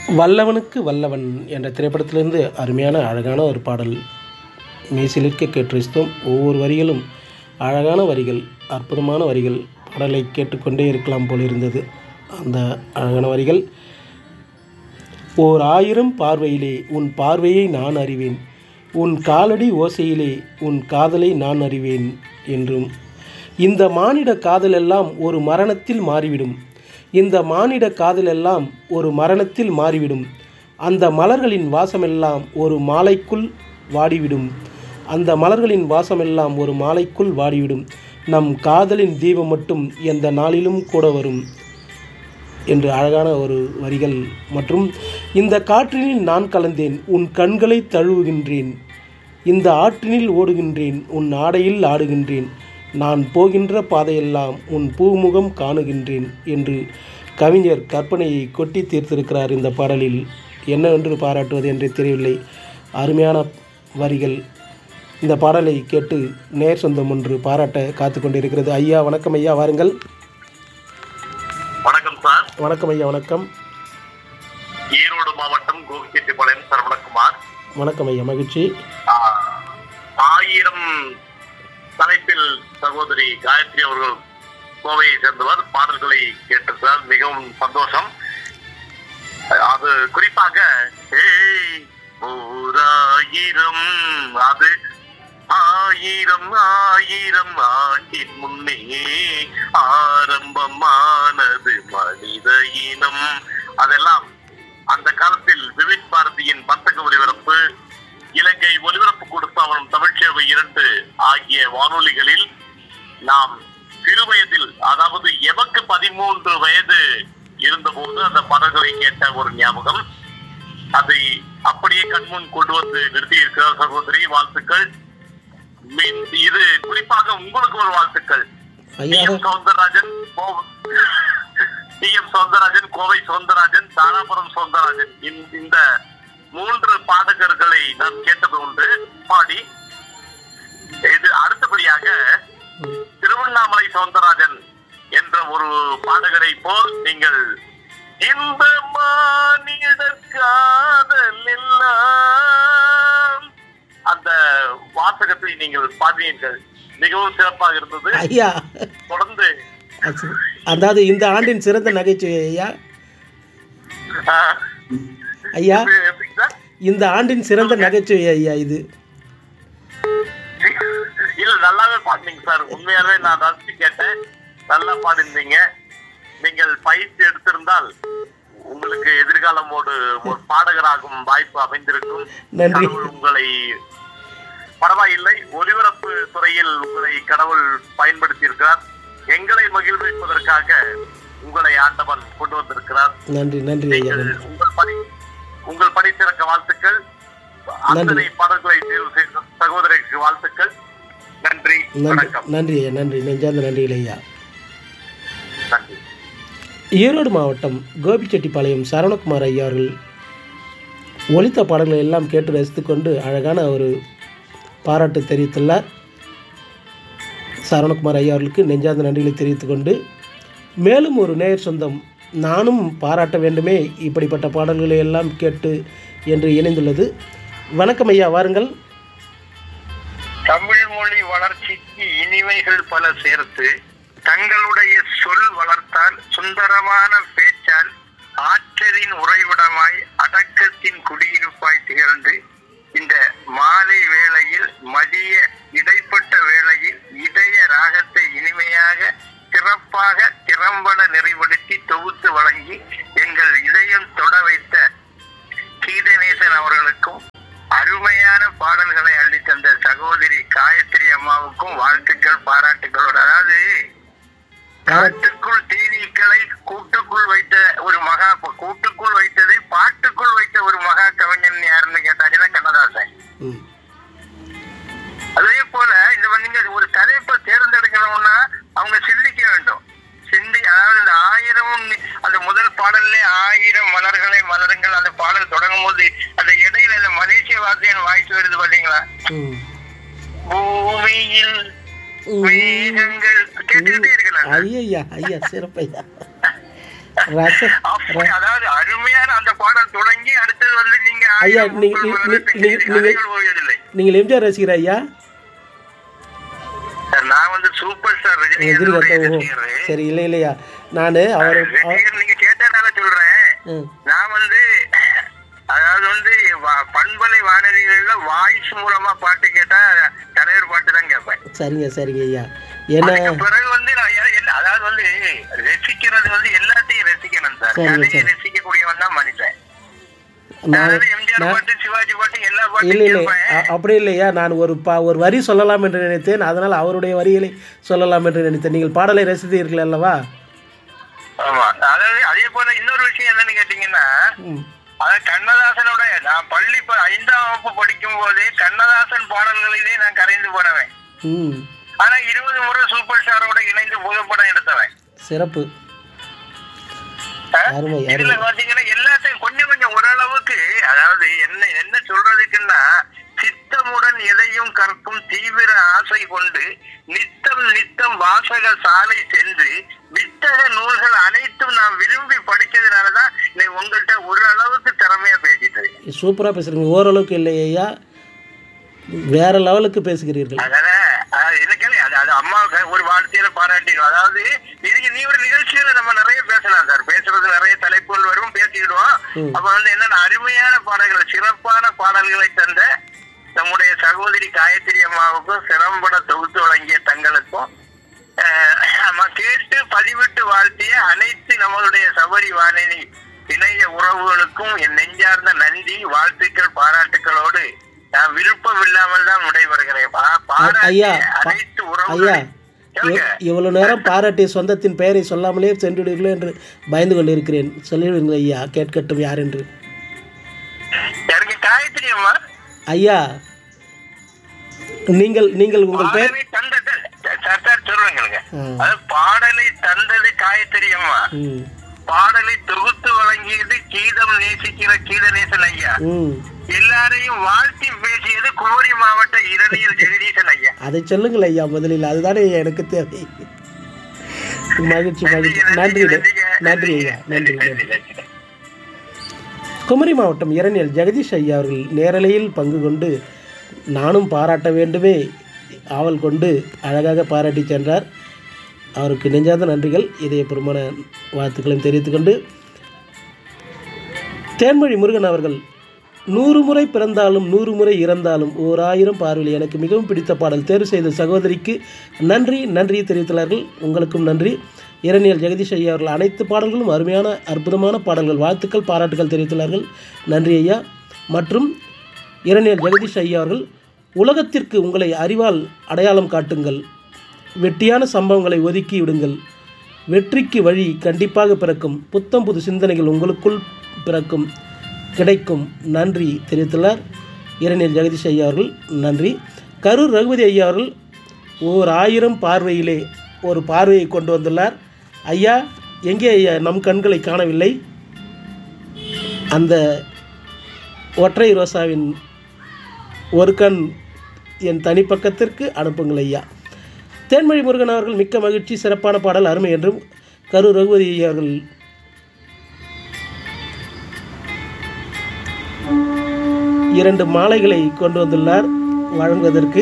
வல்லவனுக்கு வல்லவன் என்ற திரைப்படத்திலிருந்து அருமையான அழகான ஒரு பாடல் மீசிலிருக்க கேட்டிருந்தோம் ஒவ்வொரு வரிகளும் அழகான வரிகள் அற்புதமான வரிகள் பாடலை கேட்டுக்கொண்டே இருக்கலாம் போல் இருந்தது அந்த அழகான வரிகள் ஓர் ஆயிரம் பார்வையிலே உன் பார்வையை நான் அறிவேன் உன் காலடி ஓசையிலே உன் காதலை நான் அறிவேன் என்றும் இந்த மானிட காதலெல்லாம் ஒரு மரணத்தில் மாறிவிடும் இந்த மானிட காதலெல்லாம் ஒரு மரணத்தில் மாறிவிடும் அந்த மலர்களின் வாசமெல்லாம் ஒரு மாலைக்குள் வாடிவிடும் அந்த மலர்களின் வாசமெல்லாம் ஒரு மாலைக்குள் வாடிவிடும் நம் காதலின் தீபம் மட்டும் எந்த நாளிலும் கூட வரும் என்று அழகான ஒரு வரிகள் மற்றும் இந்த காற்றினில் நான் கலந்தேன் உன் கண்களை தழுவுகின்றேன் இந்த ஆற்றினில் ஓடுகின்றேன் உன் ஆடையில் ஆடுகின்றேன் நான் போகின்ற பாதையெல்லாம் உன் பூமுகம் காணுகின்றேன் என்று கவிஞர் கற்பனையை கொட்டி தீர்த்திருக்கிறார் இந்த பாடலில் என்னவென்று பாராட்டுவது என்று தெரியவில்லை அருமையான வரிகள் இந்த பாடலை கேட்டு நேர் சொந்தம் ஒன்று பாராட்ட காத்து கொண்டிருக்கிறது ஐயா வணக்கம் ஐயா வாருங்கள் வணக்கம் சார் வணக்கம் ஐயா வணக்கம் ஈரோடு மாவட்டம் கோபிச்செட்டிப்பாளையம் சரவணகுமார் வணக்கம் ஐயா மகிழ்ச்சி ஆஹ், ஆயிரம் தலைப்பில் சகோதரி காயத்ரி அவர்கள் கோவையை சேர்ந்தவர் பாடல்களை கேட்டிருக்கிறார் மிகவும் சந்தோஷம் அது குறிப்பாக ஏய், ஓராயிரம் அது ஆயிரம் ஆயிரம் ஆண்டின் முன்னே ஆரம்பமானது மனித இனம் அதெல்லாம் அந்த காலத்தில் விவித் பாரதியின் வர்த்தக ஒலிபரப்பு இலங்கை ஒலிபரப்பு கொடுத்தாவனம் தமிழ்ச்சேவை இரண்டு ஆகிய வானொலிகளில் நாம் சிறுவயதில் அதாவது எமக்கு பதிமூன்று வயது இருந்தபோது அந்த பாடல்களை கேட்ட ஒரு ஞாபகம் அதை அப்படியே கண்முன் கொண்டு வந்து நிறுத்தி இருக்கிறார் சகோதரி வாழ்த்துக்கள் மீன் இது குறிப்பாக உங்களுக்கு ஒரு வாழ்த்துக்கள் டி ஐயா M Soundararajan T M Soundararajan Kovai Soundararajan Dharapuram Soundararajan இந்த- இந்த மூன்று பாடகர்களை நான் கேட்டது உண்டு பாடி இது அடுத்தபடியாக திருவண்ணாமலை சவுந்தரராஜன் என்ற ஒரு பாடகரை போல் நீங்கள் இந்த மானிட காதல் எல்லாம் அந்த வாசகத்தை நீங்கள் பாடினீர்கள் மிகவும் சிறப்பாக இருந்தது ஐயா தொடர்ந்து அது- அதாவது இந்த ஆண்டின் சிறந்த நகைச்சுவை ஐயா ஆஹ், ஐயா இது எப்படிங்க சார்? இந்த ஆண்டின் சிறந்த நகைச்சுவை ஐயா இது இல்ல நல்லாவே பாடுனீங்க சார் உண்மையாவே நான் ரசிச்சு கேட்டேன் நல்லா பாடிருந்தீங்க நீங்கள் பயிற்சி எடுத்திருந்தால் உங்களுக்கு எதிர்காலம் ஒரு ஒரு பாடகராகும் வாய்ப்பு அமைந்திருக்கும் நன்றி. கடவுள் உங்களை பரவாயில்லை ஒலிபரப்பு துறையில் உங்களை கடவுள் பயன்படுத்தி இருக்கிறார் எங்களை மகிழ்விப்பதற்காக உங்களை ஆண்டவன் கொண்டு வந்திருக்கிறார் நன்றி நன்றி ஐயா நீங்கள் நன்றி உங்கள் பணி உங்கள் பணி சிறக்க வாழ்த்துக்கள் அத்தனை பாடல்களை தேர்வு செய்த சகோதரிக்கு வாழ்த்துக்கள் நன்றி நன்றி வணக்கம் நன்றி ஐயா நன்றி நெஞ்சார்ந்த நன்றிகள் ஐயா நன்றி ஈரோடு மாவட்டம் கோபிச்செட்டிப்பாளையம் சரவணகுமார் ஐயா அவர்கள் ஒலித்த பாடல்களை எல்லாம் கேட்டு ரசித்துக்கொண்டு அழகான ஒரு பாராட்டு தெரிவித்துள்ளார் சரவணகுமார் ஐயா அவர்களுக்கு நெஞ்சார்ந்த நன்றிகளை தெரிவித்துக்கொண்டு மேலும் ஒரு நேயர் சொந்தம் நானும் பாராட்ட வேண்டுமே இப்படிப்பட்ட பாடல்களை எல்லாம் கேட்டு என்று இணைந்துள்ளது வணக்கம் ஐயா வாருங்கள் தமிழ் மொழி வளர்ச்சிக்கு இனிமைகள் பல சேர்த்து தங்களுடைய சொல் வளர்த்தால் சுந்தரமான பேச்சால் ஆற்றலின் உறைவிடமாய் அடக்கத்தின் குடியிருப்பாய் திகழ்ந்து இந்த மாலை வேளையில் மதிய இடைப்பட்ட வேளையில் இதய ராகத்தை இனிமையாக சிறப்பாக திறம்பட நிறைவுபடுத்தி தொகுத்து வழங்கி எங்கள் இதயம் தொட வைத்த கீதநேசன் அவர்களுக்கும் அருமையான பாடல்களை அள்ளி தந்த சகோதரி காயத்ரி அம்மாவுக்கும் வாழ்த்துக்கள் பாராட்டுகளோடு அதாவது காட்டுக்குள் தேனீக்களை கூட்டுக்குள் வைத்த ஒரு மகா கூட்டுக்குள் வைத்ததை பாட்டுக்குள் வைத்த ஒரு மகா கவிஞன் யாருன்னு கேட்டாச்சுன்னா கண்ணதாசன் ம் அதே போல இந்த நீங்க ஒரு தலைப்பை தேர்ந்தெடுக்கணும்னா அவங்க சிந்திக்க வேண்டும் சிந்தி அதாவது இந்த ஆயிரம் அந்த முதல் பாடல்ல ஆயிரம் மலர்களை மலருங்கள் அந்த பாடல் தொடங்கும் போது அந்த இடையில இந்த மலேசிய வாசியன் வாய்ஸ் வருது பாத்தீங்களா ம் பூமியில் மேகங்கள் கேட்டுக்கிட்டே இருக்கலாம் ஐயா ஐயா சிறப்பையா ரச அப்படி அதாவது அருமையான அந்த பாடல் தொடங்கி அடுத்தது வந்து நீங்க ஐயா, ஆயிரம் நீங்க- பூக்கள் நீங்க- மலர்ந்த நீங்க- செய்தி, நீங்க- அலைகள் ஓய்வதில்லை. நீங்கள் எம்ஜிஆர் ரசிகர் ஐயா சார், நான் வந்து சூப்பர் ஸ்டார் ரஜினிகாந்த் ரஜினிகாந்த் ஓஹோ ரசிகர் சரி இல்லை இல்லையா நான் அவர் அவர்- ரசிகர் நீங்க கேட்டனால சொல்றேன் ம், நான் வந்து அதாவது வந்து வா- பண்பலை வானொலிகள்ல வாய்ஸ் மூலமா பாட்டு கேட்டா தலைவர் பாட்டு தான் கேட்பேன் சரிங்க சரிங்க ஐயா ஏன்னா அதுக்கு பிறகு வந்து நான் எ- என்ன- அதாவது வந்து ரசிக்கிறது வந்து எல்லாத்தையும் ரசிக்கணும் சார் சரி, கதையை சரி. ரசிக்கக்கூடியவன் தான் மனுஷன் நான் அதாவது எம்ஜிஆர் நான் பாட்டு சிவாஜி பாட்டு எல்லா இல்லை பாட்டும் இல்லை கேட்பேன் அ- அப்படி இல்லையா நான் ஒரு பா ஒரு வரி சொல்லலாம் என்று நினைத்தேன் அதனால் அவருடைய வரிகளை சொல்லலாம் என்று நினைத்தேன் நீங்கள் பாடலை ரசித்தீர்கள் அல்லவா ஆமா அதாவது அதே போல இன்னொரு விஷயம் என்னன்னு கேட்டீங்கன்னா ம் அதாவது கண்ணதாசனோட நான் பள்ளி ப- ஐந்தாம் வகுப்பு படிக்கும் போதே கண்ணதாசன் பாடல்களிலே நான் கரைந்து போனவன் ம் ஆனா இருபது முறை சூப்பர் ஸ்டாரோட இணைந்து புகைப்படம் எடுத்தவன் சிறப்பு ஆ? அருமை இதுல அருமை பாத்தீங்கன்னா எல்லாத்தையும் கொஞ்சம் கொஞ்சம் ஓரளவுக்கு அதாவது என்ன என்ன சொல்றதுக்குன்னா சித்தமுடன் எதையும் கற்கும் தீவிர ஆசை கொண்டு நித்தம் நித்தம் வாசக சாலை சென்று வித்தக நூல்கள் அனைத்தும் நான் விரும்பி படிச்சதுனாலதான் இன்னைக்கு உங்கள்கிட்ட ஒரு அளவுக்கு திறமையா பேசிட்டு இருக்கேன். சூப்பராக பேசுகிறீங்க ஓரளவுக்கு இல்லை ஐயா வேற லெவலுக்கு பேசுகிறீர்கள் அதனால அஹ், என்ன கேளு அது அது அம்மாவுக்கு ஒரு வார்த்தையில பாராட்டிடும் அதாவது இதுக்கு நீ ஒரு நிகழ்ச்சியில நம்ம நிறைய பேசலாம் சார் பேசுறது நிறைய தலைப்புகள் வரும் பேசிக்கிடுவோம் ம். அப்ப வந்து என்னன்னா அருமையான பாடல்கள் சிறப்பான பாடல்களை தந்த நம்முடைய சகோதரி காயத்ரி அம்மாவுக்கும் சிறம்பட தொகுத்து வழங்கிய தங்களுக்கும் அஹ், நம்ம கேட்டு பதிவிட்டு வாழ்த்திய அனைத்து நம்மளுடைய சபரி வானொலி இணைய உறவுகளுக்கும் என் நெஞ்சார்ந்த நன்றி வாழ்த்துக்கள் பாராட்டுகளோடு நான் விருப்பம் இல்லாமல் தான் விடைபெறுகிறேன் பா- பாராட்டிய ஐயா, பா- அனைத்து ஐயா உறவுகளை சொல்லுங்க. இவ்- இவ்வளவு நேரம் பாராட்டிய சொந்தத்தின் பெயரை சொல்லாமலே சென்று விடுவீர்களோ என்று பயந்து கொண்டிருக்கிறேன் சொல்லிவிடுங்கள் ஐயா கேட்கட்டும் யார் என்று எனக்கு காயத்ரி அம்மா ஐயா நீங்கள் நீங்கள் உங்கள் பெயர் பாடலை தந்தது சார் சார் சொல்லுங்க ஆ. அது பாடலை தந்தது காயத்ரி அம்மா ம் பாடலை தொகுத்து வழங்கியது கீதம் நேசிக்கிற கீதநேசன் ஐயா ம் எல்லாரையும் வாழ்த்தி பேசியது குமரி மாவட்ட இரணியல் ஜெகதீசன் ஐயா அதை சொல்லுங்கள் ஐயா முதலில் அதுதானே எனக்கு தேவை மகிழ்ச்சி மகிழ்ச்சி நன்றி நன்றி ஐயா நன்றி நன்றி குமரி மாவட்டம் இரணியல் ஜெகதீஷ் ஐயா அவர்கள் நேரலையில் பங்கு கொண்டு நானும் பாராட்ட வேண்டுமே ஆவல் கொண்டு அழகாக பாராட்டி சென்றார் அவருக்கு நெஞ்சார்ந்த நன்றிகள் இதயபூர்வமான வாழ்த்துக்களையும் தெரிவித்துக்கொண்டு தேன்மொழி முருகன் அவர்கள் நூறு முறை பிறந்தாலும் நூறு முறை இறந்தாலும் ஓர் ஆயிரம் பார்வையில் எனக்கு மிகவும் பிடித்த பாடல் தேர்வு செய்த சகோதரிக்கு நன்றி நன்றி தெரிவித்துள்ளார்கள் உங்களுக்கும் நன்றி இரணியல் ஜெகதீஷ் ஐயா அவர்கள் அனைத்து பாடல்களும் அருமையான அற்புதமான பாடல்கள் வாழ்த்துக்கள் பாராட்டுகள் தெரிவித்துள்ளார்கள் நன்றி ஐயா மற்றும் இரணியல் ஜெகதீஷ் ஐயா அவர்கள் உலகத்திற்கு உங்களை அறிவால் அடையாளம் காட்டுங்கள் வெட்டியான சம்பவங்களை ஒதுக்கி விடுங்கள் வெற்றிக்கு வழி கண்டிப்பாக பிறக்கும் புத்தம் புது சிந்தனைகள் உங்களுக்குள் பிறக்கும் கிடைக்கும் நன்றி தெரிவித்துள்ளார் இரணியல் ஜெகதீஷ் ஐயா அவர்கள் நன்றி கரூர் ரகுபதி ஐயா அவர்கள் ஓர் ஆயிரம் பார்வையிலே ஒரு பார்வையை கொண்டு வந்துள்ளார் ஐயா எங்கே ஐயா நம் கண்களை காணவில்லை அந்த ஒற்றை ரோசாவின் ஒரு கண் என் தனிப்பக்கத்திற்கு அனுப்புங்கள் ஐயா தேன்மொழி முருகன் அவர்கள் மிக்க மகிழ்ச்சி சிறப்பான பாடல் அருமை என்றும் கரு ரகுபதி ஐயா அவர்கள் இரண்டு மாலைகளை கொண்டு வந்துள்ளார் வழங்குவதற்கு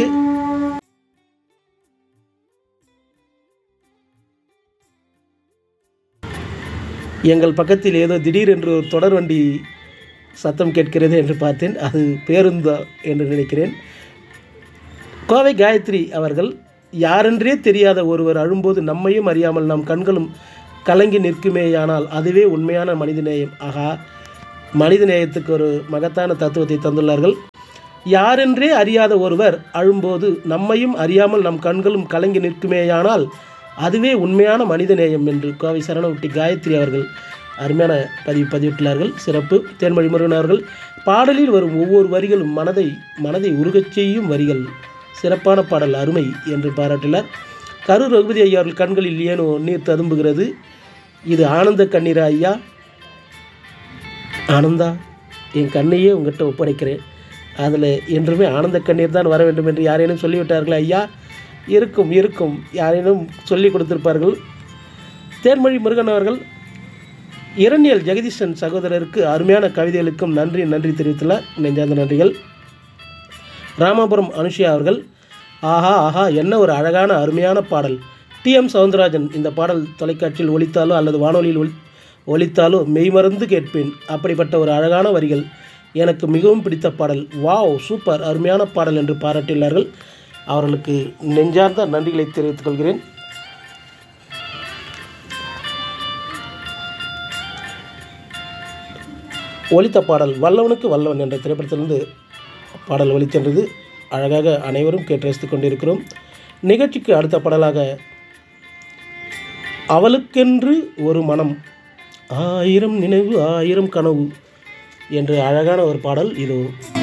எங்கள் பக்கத்தில் ஏதோ திடீரென்று ஒரு தொடர் வண்டி சத்தம் கேட்கிறது என்று பார்த்தேன் அது பேருந்தா என்று நினைக்கிறேன் கோவை காயத்ரி அவர்கள் யாரென்றே தெரியாத ஒருவர் அழும்போது நம்மையும் அறியாமல் நம் கண்களும் கலங்கி நிற்குமேயானால் அதுவே உண்மையான மனிதநேயம் ஆகா மனிதநேயத்துக்கு ஒரு மகத்தான தத்துவத்தை தந்துள்ளார்கள் யாரென்றே அறியாத ஒருவர் அழும்போது நம்மையும் அறியாமல் நம் கண்களும் கலங்கி நிற்குமேயானால் அதுவே உண்மையான மனிதநேயம் என்று கோவை சரணவட்டி காயத்ரி அவர்கள் அருமையான பதிவு பதிவிட்டுள்ளார்கள் சிறப்பு தேன்மொழி முருகன் அவர்கள் பாடலில் வரும் ஒவ்வொரு வரிகளும் மனதை மனதை உருகச் செய்யும் வரிகள் சிறப்பான பாடல் அருமை என்று பாராட்டினார் கரூர் ரகுபதி ஐயா அவர்கள் கண்களில் ஏனோ நீர் ததும்புகிறது இது ஆனந்த கண்ணீரா ஐயா ஆனந்தா என் கண்ணையே உங்ககிட்ட ஒப்படைக்கிறேன் அதில் என்றுமே ஆனந்த கண்ணீர் தான் வர வேண்டும் என்று யாரேனும் சொல்லிவிட்டார்களா ஐயா இருக்கும் இருக்கும் யாரேனும் சொல்லி கொடுத்திருப்பார்கள் தேன்மொழி முருகன் அவர்கள் இரணியல் ஜெகதீசன் சகோதரருக்கு அருமையான கவிதைகளுக்கும் நன்றி நன்றி தெரிவித்துள்ள நெஞ்சார்ந்த நன்றிகள் ராமாபுரம் அனுஷியா அவர்கள் ஆஹா ஆஹா என்ன ஒரு அழகான அருமையான பாடல் டி எம் சவுந்தரராஜன் இந்த பாடல் தொலைக்காட்சியில் ஒலித்தாலோ அல்லது வானொலியில் ஒலி ஒலித்தாலோ மெய்மறந்து கேட்பேன் அப்படிப்பட்ட ஒரு அழகான வரிகள் எனக்கு மிகவும் பிடித்த பாடல் வாவ் சூப்பர் அருமையான பாடல் என்று பாராட்டியுள்ளார்கள் அவர்களுக்கு நெஞ்சார்ந்த நன்றிகளை தெரிவித்துக் கொள்கிறேன் ஒலித்த பாடல் வல்லவனுக்கு வல்லவன் என்ற திரைப்படத்திலிருந்து பாடல் ஒலித்தென்றது அழகாக அனைவரும் கேட்டு ரசித்துக் கொண்டிருக்கிறோம் நிகழ்ச்சிக்கு அடுத்த பாடலாக அவளுக்கென்று ஒரு மனம் ஆயிரம் நினைவு ஆயிரம் கனவு என்று அழகான ஒரு பாடல் இது